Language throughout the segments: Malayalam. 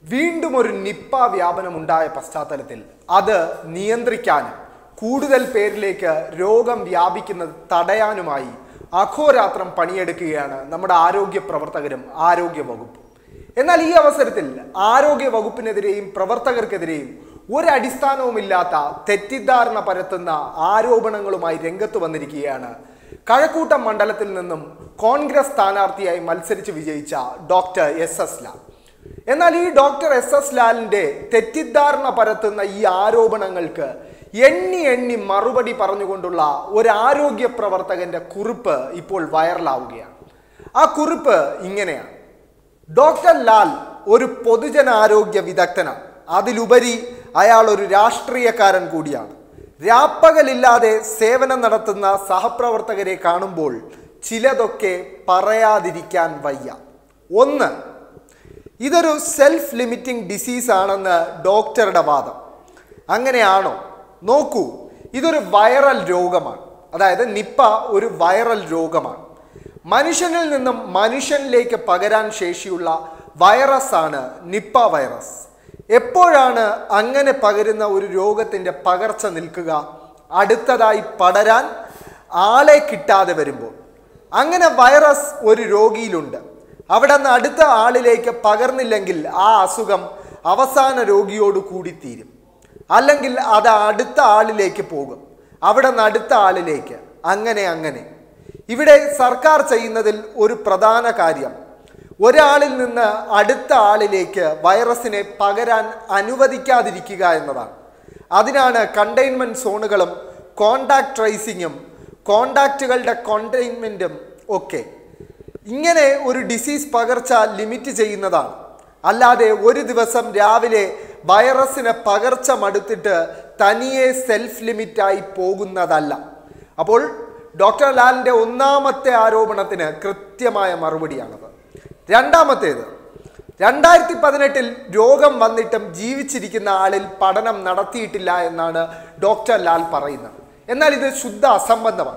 വീണ്ടും ഒരു നിപ്പ വ്യാപനം ഉണ്ടായ പശ്ചാത്തലത്തിൽ അത് നിയന്ത്രിക്കാനും കൂടുതൽ പേരിലേക്ക് രോഗം വ്യാപിക്കുന്നത് തടയാനുമായി അഹോരാത്രം പണിയെടുക്കുകയാണ് നമ്മുടെ ആരോഗ്യ പ്രവർത്തകരും ആരോഗ്യ വകുപ്പും എന്നാൽ ഈ അവസരത്തിൽ ആരോഗ്യ വകുപ്പിനെതിരെയും പ്രവർത്തകർക്കെതിരെയും ഒരടിസ്ഥാനവുമില്ലാത്ത തെറ്റിദ്ധാരണ പരത്തുന്ന ആരോപണങ്ങളുമായി രംഗത്ത് വന്നിരിക്കുകയാണ് കഴക്കൂട്ടം മണ്ഡലത്തിൽ നിന്നും കോൺഗ്രസ് സ്ഥാനാർത്ഥിയായി മത്സരിച്ച് വിജയിച്ച ഡോക്ടർ എസ് എസ് ലാൽ എന്നാൽ ഈ ഡോക്ടർ എസ് എസ് ലാലിന്റെ തെറ്റിദ്ധാരണ പരത്തുന്ന ഈ ആരോപണങ്ങൾക്ക് എണ്ണി എണ്ണി മറുപടി പറഞ്ഞുകൊണ്ടുള്ള ഒരു ആരോഗ്യ പ്രവർത്തകന്റെ കുറിപ്പ് ഇപ്പോൾ വൈറലാവുകയാണ് ആ കുറിപ്പ് ഇങ്ങനെയാണ് ഡോക്ടർ ലാൽ ഒരു പൊതുജനാരോഗ്യ വിദഗ്ധനാണ് അതിലുപരി അയാൾ ഒരു രാഷ്ട്രീയക്കാരൻ കൂടിയാണ് രാപ്പകലില്ലാതെ സേവനം നടത്തുന്ന സഹപ്രവർത്തകരെ കാണുമ്പോൾ ചിലതൊക്കെ പറയാതിരിക്കാൻ വയ്യ ഒന്ന് ഇതൊരു സെൽഫ് ലിമിറ്റിംഗ് ഡിസീസ് ആണെന്ന് ഡോക്ടറുടെ വാദം അങ്ങനെയാണോ നോക്കൂ ഇതൊരു വൈറൽ രോഗമാണ് അതായത് നിപ്പ ഒരു വൈറൽ രോഗമാണ് മനുഷ്യനിൽ നിന്നും മനുഷ്യനിലേക്ക് പകരാൻ ശേഷിയുള്ള വൈറസ് ആണ് നിപ്പ വൈറസ് എപ്പോഴാണ് അങ്ങനെ പകരുന്ന ഒരു രോഗത്തിൻ്റെ പകർച്ച നിൽക്കുക അടുത്തതായി പടരാൻ ആളെ കിട്ടാതെ വരുമ്പോൾ അങ്ങനെ വൈറസ് ഒരു രോഗിയിലുണ്ട് അവിടെ നിന്ന് അടുത്ത ആളിലേക്ക് പകർന്നില്ലെങ്കിൽ ആ അസുഖം അവസാന രോഗിയോട് കൂടി തീരും അല്ലെങ്കിൽ അത് അടുത്ത ആളിലേക്ക് പോകും അവിടെ നിന്ന് അടുത്ത ആളിലേക്ക് അങ്ങനെ അങ്ങനെ ഇവിടെ സർക്കാർ ചെയ്യുന്നതിൽ ഒരു പ്രധാന കാര്യം ഒരാളിൽ നിന്ന് അടുത്ത ആളിലേക്ക് വൈറസിനെ പകരാൻ അനുവദിക്കാതിരിക്കുക എന്നതാണ് അതിനാണ് കണ്ടെയ്ൻമെൻറ്റ് സോണുകളും കോണ്ടാക്ട് ട്രേസിങ്ങും കോണ്ടാക്റ്റുകളുടെ കോണ്ടെയ്ൻമെൻറ്റും ഒക്കെ ഇങ്ങനെ ഒരു ഡിസീസ് പകർച്ച ലിമിറ്റ് ചെയ്യുന്നതാണ് അല്ലാതെ ഒരു ദിവസം രാവിലെ വൈറസിനെ പകർച്ച മടുത്തിട്ട് തനിയെ സെൽഫ് ലിമിറ്റായി പോകുന്നതല്ല അപ്പോൾ ഡോക്ടർ ലാലിൻ്റെ ഒന്നാമത്തെ ആരോപണത്തിന് കൃത്യമായ മറുപടിയാണത് രണ്ടാമത്തേത് രണ്ടായിരത്തി പതിനെട്ടിൽ രോഗം വന്നിട്ടും ജീവിച്ചിരിക്കുന്ന ആളിൽ പഠനം നടത്തിയിട്ടില്ല എന്നാണ് ഡോക്ടർ ലാൽ പറയുന്നത് എന്നാൽ ഇത് ശുദ്ധ അസംബന്ധമാണ്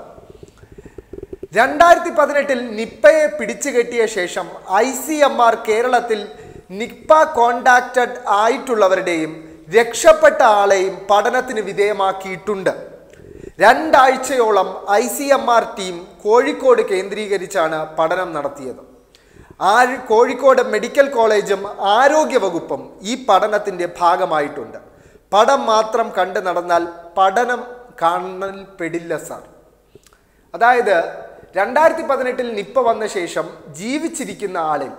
രണ്ടായിരത്തി പതിനെട്ടിൽ നിപ്പയെ പിടിച്ചു കെട്ടിയ ശേഷം ഐ സി എം ആർ കേരളത്തിൽ നിപ്പ കോണ്ടാക്റ്റഡ് ആയിട്ടുള്ളവരുടെയും രക്ഷപ്പെട്ട ആളെയും പഠനത്തിന് വിധേയമാക്കിയിട്ടുണ്ട് രണ്ടാഴ്ചയോളം I C M R team Kozhikode കേന്ദ്രീകരിച്ചാണ് പഠനം നടത്തിയത് ആ കോഴിക്കോട് മെഡിക്കൽ കോളേജും ആരോഗ്യ വകുപ്പും ഈ പഠനത്തിൻ്റെ ഭാഗമായിട്ടുണ്ട് പടം മാത്രം കണ്ടു നടന്നാൽ പഠനം കാണൽ പെടില്ല സാർ അതായത് രണ്ടായിരത്തി പതിനെട്ടിൽ നിപ്പ വന്ന ശേഷം ജീവിച്ചിരിക്കുന്ന ആളിൽ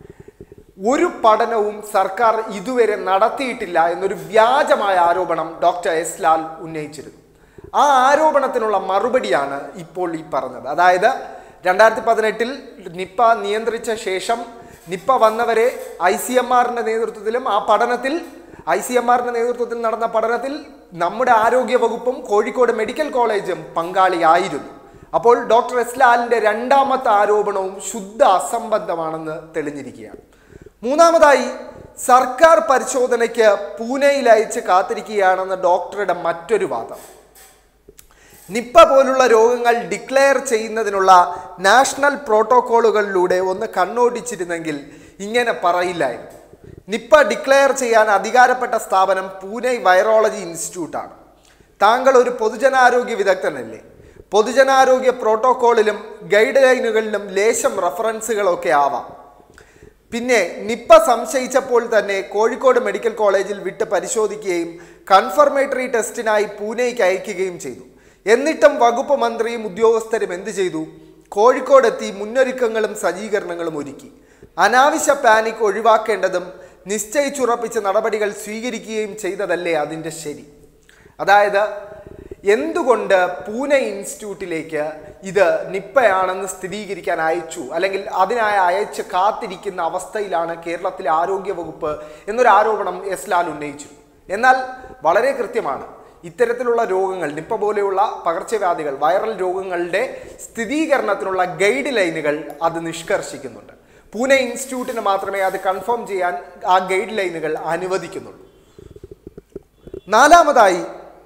ഒരു പഠനവും സർക്കാർ ഇതുവരെ നടത്തിയിട്ടില്ല എന്നൊരു വ്യാജമായ ആരോപണം ഡോക്ടർ എസ് ലാൽ ഉന്നയിച്ചിരുന്നു ആ ആരോപണത്തിനുള്ള മറുപടിയാണ് ഇപ്പോൾ ഈ പറഞ്ഞത് അതായത് രണ്ടായിരത്തി പതിനെട്ടിൽ നിപ്പ നിയന്ത്രിച്ച ശേഷം നിപ്പ വന്നവരെ ഐ സി എം ആറിൻ്റെ നേതൃത്വത്തിലും ആ പഠനത്തിൽ ഐ സി എം ആറിൻ്റെ നേതൃത്വത്തിൽ നടന്ന പഠനത്തിൽ നമ്മുടെ ആരോഗ്യ വകുപ്പും കോഴിക്കോട് മെഡിക്കൽ കോളേജും പങ്കാളിയായിരുന്നു അപ്പോൾ ഡോക്ടർ എസ് ലാലിൻ്റെ രണ്ടാമത്തെ ആരോപണവും ശുദ്ധ അസംബന്ധമാണെന്ന് തെളിഞ്ഞിരിക്കുകയാണ് മൂന്നാമതായി സർക്കാർ പരിശോധനയ്ക്ക് പൂനെയിൽ അയച്ച് കാത്തിരിക്കുകയാണെന്ന ഡോക്ടറുടെ മറ്റൊരു വാദം നിപ്പ പോലുള്ള രോഗങ്ങൾ ഡിക്ലെയർ ചെയ്യുന്നതിനുള്ള നാഷണൽ പ്രോട്ടോക്കോളുകളിലൂടെ ഒന്ന് കണ്ണോടിച്ചിരുന്നെങ്കിൽ ഇങ്ങനെ പറയില്ലായിരുന്നു നിപ്പ ഡിക്ലെയർ ചെയ്യാൻ അധികാരപ്പെട്ട സ്ഥാപനം പൂനെ വൈറോളജി ഇൻസ്റ്റിറ്റ്യൂട്ടാണ് താങ്കൾ ഒരു പൊതുജനാരോഗ്യ വിദഗ്ധനല്ലേ പൊതുജനാരോഗ്യ പ്രോട്ടോക്കോളിലും ഗൈഡ് ലൈനുകളിലും ലേശം റഫറൻസുകളൊക്കെ ആവാം പിന്നെ നിപ്പ സംശയിച്ചപ്പോൾ തന്നെ കോഴിക്കോട് മെഡിക്കൽ കോളേജിൽ വിട്ട് പരിശോധിക്കുകയും കൺഫർമേറ്ററി ടെസ്റ്റിനായി പൂനെയ്ക്ക് അയക്കുകയും ചെയ്തു എന്നിട്ടും വകുപ്പ് മന്ത്രിയും ഉദ്യോഗസ്ഥരും എന്ത് ചെയ്തു കോഴിക്കോടെത്തി മുന്നൊരുക്കങ്ങളും സജ്ജീകരണങ്ങളും ഒരുക്കി അനാവശ്യ പാനിക് ഒഴിവാക്കേണ്ടതും നിശ്ചയിച്ചുറപ്പിച്ച നടപടികൾ സ്വീകരിക്കുകയും ചെയ്തതല്ലേ അതിൻ്റെ ശരി അതായത് എന്തുകൊണ്ട് പൂനെ ഇൻസ്റ്റിറ്റ്യൂട്ടിലേക്ക് ഇത് നിപ്പയാണെന്ന് സ്ഥിരീകരിക്കാൻ അയച്ചു അല്ലെങ്കിൽ അതിനായി അയച്ച് കാത്തിരിക്കുന്ന അവസ്ഥയിലാണ് കേരളത്തിലെ ആരോഗ്യ വകുപ്പ് എന്നൊരു ആരോപണം എസ് ലാൽ ഉന്നയിച്ചു എന്നാൽ വളരെ കൃത്യമാണ് ഇത്തരത്തിലുള്ള രോഗങ്ങൾ നിപ്പ പോലെയുള്ള പകർച്ചവ്യാധികൾ വൈറൽ രോഗങ്ങളുടെ സ്ഥിരീകരണത്തിനുള്ള ഗൈഡ് ലൈനുകൾ അത് നിഷ്കർഷിക്കുന്നുണ്ട് പൂനെ ഇൻസ്റ്റിറ്റ്യൂട്ടിന് മാത്രമേ അത് കൺഫേം ചെയ്യാൻ ആ ഗൈഡ് ലൈനുകൾ അനുവദിക്കുന്നുള്ളൂ നാലാമതായി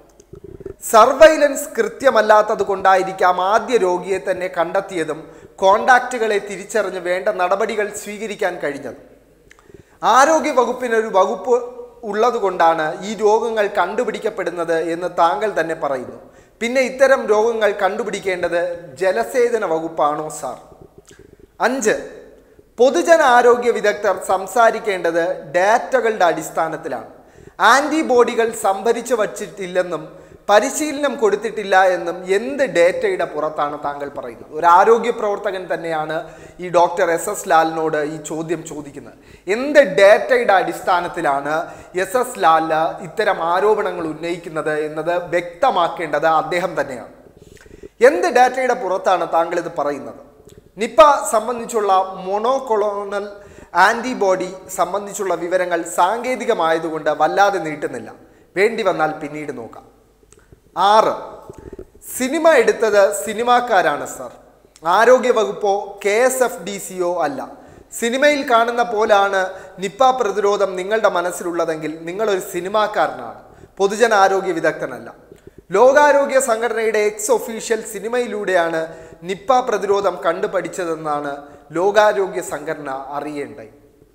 സർവൈലൻസ് കൃത്യമല്ലാത്തത് കൊണ്ടായിരിക്കാം ആദ്യ രോഗിയെ തന്നെ കണ്ടെത്തിയതും കോണ്ടാക്റ്റുകളെ തിരിച്ചറിഞ്ഞ് വേണ്ട നടപടികൾ സ്വീകരിക്കാൻ കഴിഞ്ഞതും ആരോഗ്യ വകുപ്പിന് ഒരു വകുപ്പ് ഉള്ളതുകൊണ്ടാണ് ഈ രോഗങ്ങൾ കണ്ടുപിടിക്കപ്പെടുന്നത് എന്ന് താങ്കൾ തന്നെ പറയുന്നു പിന്നെ ഇത്തരം രോഗങ്ങൾ കണ്ടുപിടിക്കേണ്ടത് ജലസേചന വകുപ്പാണോ സാർ അഞ്ച് പൊതുജന ആരോഗ്യ വിദഗ്ധർ സംസാരിക്കേണ്ടത് ഡാറ്റകളുടെ അടിസ്ഥാനത്തിലാണ് ആന്റിബോഡികൾ സംഭരിച്ചു വച്ചിട്ടില്ലെന്നും പരിശീലനം കൊടുത്തിട്ടില്ല എന്നും എന്ത് ഡേറ്റയുടെ പുറത്താണ് താങ്കൾ പറയുന്നത് ഒരു ആരോഗ്യ പ്രവർത്തകൻ തന്നെയാണ് ഈ ഡോക്ടർ എസ് എസ് ലാലിനോട് ഈ ചോദ്യം ചോദിക്കുന്നത് എന്ത് ഡേറ്റയുടെ അടിസ്ഥാനത്തിലാണ് എസ് എസ് ലാല് ഇത്തരം ആരോപണങ്ങൾ ഉന്നയിക്കുന്നത് എന്നത് വ്യക്തമാക്കേണ്ടത് അദ്ദേഹം തന്നെയാണ് എന്ത് ഡാറ്റയുടെ പുറത്താണ് താങ്കൾ ഇത് പറയുന്നത് നിപ്പ സംബന്ധിച്ചുള്ള മൊണോകൊളോണൽ ആന്റിബോഡി സംബന്ധിച്ചുള്ള വിവരങ്ങൾ സാങ്കേതികമായതുകൊണ്ട് വല്ലാതെ നീട്ടുന്നില്ല വേണ്ടി വന്നാൽ പിന്നീട് നോക്കാം ആറ് സിനിമ എടുത്തത് സിനിമാക്കാരാണ് സർ ആരോഗ്യ വകുപ്പോ കെ എസ് എഫ് ഡി സിയോ അല്ല സിനിമയിൽ കാണുന്ന പോലാണ് നിപ്പ പ്രതിരോധം നിങ്ങളുടെ മനസ്സിലുള്ളതെങ്കിൽ നിങ്ങളൊരു സിനിമാക്കാരനാണ് പൊതുജനാരോഗ്യ വിദഗ്ധനല്ല ലോകാരോഗ്യ സംഘടനയുടെ എക്സ് ഒഫീഷ്യൽ സിനിമയിലൂടെയാണ് നിപ്പ പ്രതിരോധം കണ്ടുപഠിച്ചതെന്നാണ് ലോകാരോഗ്യ സംഘടന അറിയേണ്ടത്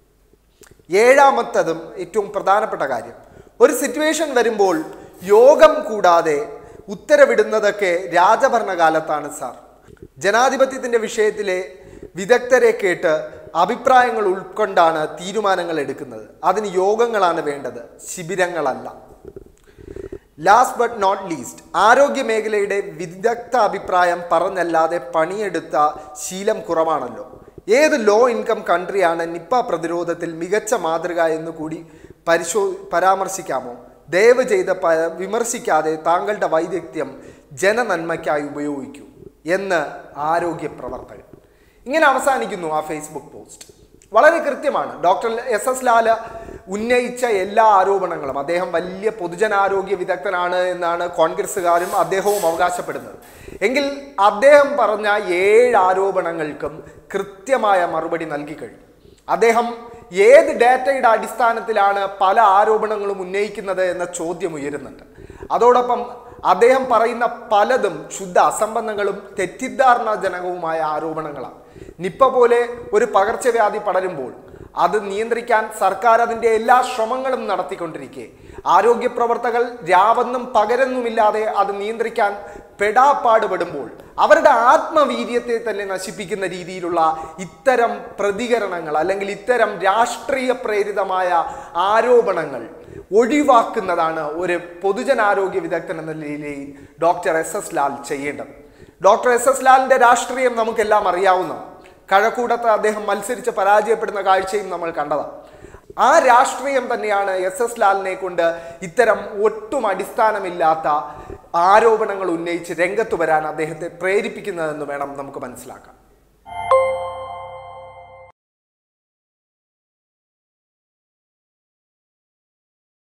ഏഴാമത്തതും ഏറ്റവും പ്രധാനപ്പെട്ട കാര്യം ഒരു സിറ്റുവേഷൻ വരുമ്പോൾ യോഗം കൂടാതെ ഉത്തരവിടുന്നതൊക്കെ രാജഭരണകാലത്താണ് സാർ ജനാധിപത്യത്തിന്റെ വിഷയത്തിലെ വിദഗ്ധരെ കേട്ട് അഭിപ്രായങ്ങൾ ഉൾക്കൊണ്ടാണ് തീരുമാനങ്ങൾ എടുക്കുന്നത് അതിന് യോഗങ്ങളാണ് വേണ്ടത് ശിബിരങ്ങളല്ല ലാസ്റ്റ് ബട്ട് നോട്ട് ലീസ്റ്റ് ആരോഗ്യ മേഖലയുടെ വിദഗ്ധ അഭിപ്രായം പറഞ്ഞല്ലാതെ പണിയെടുത്ത ശീലം കുറവാണല്ലോ ഏത് ലോ ഇൻകം കൺട്രിയാണ് നിപ്പ പ്രതിരോധത്തിൽ മികച്ച മാതൃക എന്ന് കൂടി പരിശോ പരാമർശിക്കാമോ ദയവ് ചെയ്ത് പ- വിമർശിക്കാതെ താങ്കളുടെ വൈദഗ്ധ്യം ജനനന്മയ്ക്കായി ഉപയോഗിക്കൂ എന്ന് ആരോഗ്യ പ്രവർത്തകൻ ഇങ്ങനെ അവസാനിക്കുന്നു ആ ഫേസ്ബുക്ക് പോസ്റ്റ് വളരെ കൃത്യമാണ് ഡോക്ടർ എസ് എസ് ലാല് ഉന്നയിച്ച എല്ലാ ആരോപണങ്ങളും അദ്ദേഹം വലിയ പൊതുജനാരോഗ്യ വിദഗ്ധനാണ് എന്നാണ് കോൺഗ്രസ്സുകാരും അദ്ദേഹവും അവകാശപ്പെടുന്നത് എങ്കിൽ അദ്ദേഹം പറഞ്ഞ ഏഴ് ആരോപണങ്ങൾക്കും കൃത്യമായ മറുപടി നൽകി കഴിഞ്ഞു അദ്ദേഹം ഏത് ഡാറ്റയുടെ അടിസ്ഥാനത്തിലാണ് പല ആരോപണങ്ങളും ഉന്നയിക്കുന്നത് എന്ന ചോദ്യം ഉയരുന്നുണ്ട് അതോടൊപ്പം അദ്ദേഹം പറയുന്ന പലതും ശുദ്ധ അസംബന്ധങ്ങളും തെറ്റിദ്ധാരണാജനകവുമായ ആരോപണങ്ങളാണ് നിപ്പ പോലെ ഒരു പകർച്ചവ്യാധി പടരുമ്പോൾ അത് നിയന്ത്രിക്കാൻ സർക്കാർ അതിൻ്റെ എല്ലാ ശ്രമങ്ങളും നടത്തിക്കൊണ്ടിരിക്കെ ആരോഗ്യ പ്രവർത്തകർ രാവെന്നും പകരെന്നുമില്ലാതെ അത് നിയന്ത്രിക്കാൻ പെടാപ്പാടുപെടുമ്പോൾ അവരുടെ ആത്മവീര്യത്തെ തന്നെ നശിപ്പിക്കുന്ന രീതിയിലുള്ള ഇത്തരം പ്രതികരണങ്ങൾ അല്ലെങ്കിൽ ഇത്തരം രാഷ്ട്രീയ പ്രേരിതമായ ആരോപണങ്ങൾ ഒഴിവാക്കുന്നതാണ് ഒരു പൊതുജനാരോഗ്യ വിദഗ്ധൻ എന്ന നിലയിൽ ഡോക്ടർ എസ് എസ് ലാൽ ചെയ്യേണ്ടത് ഡോക്ടർ എസ് എസ് ലാലിന്റെ രാഷ്ട്രീയം നമുക്കെല്ലാം അറിയാവുന്നതാണ് കഴക്കൂടത്ത് അദ്ദേഹം മത്സരിച്ച് പരാജയപ്പെടുന്ന കാഴ്ചയും നമ്മൾ കണ്ടതാണ് ആ രാഷ്ട്രീയം തന്നെയാണ് എസ് എസ് ലാലിനെ കൊണ്ട് ഇത്തരം ഒട്ടും അടിസ്ഥാനമില്ലാത്ത ആരോപണങ്ങൾ ഉന്നയിച്ച് രംഗത്ത് വരാൻ അദ്ദേഹത്തെ പ്രേരിപ്പിക്കുന്നതെന്ന് വേണം നമുക്ക് മനസ്സിലാക്കാം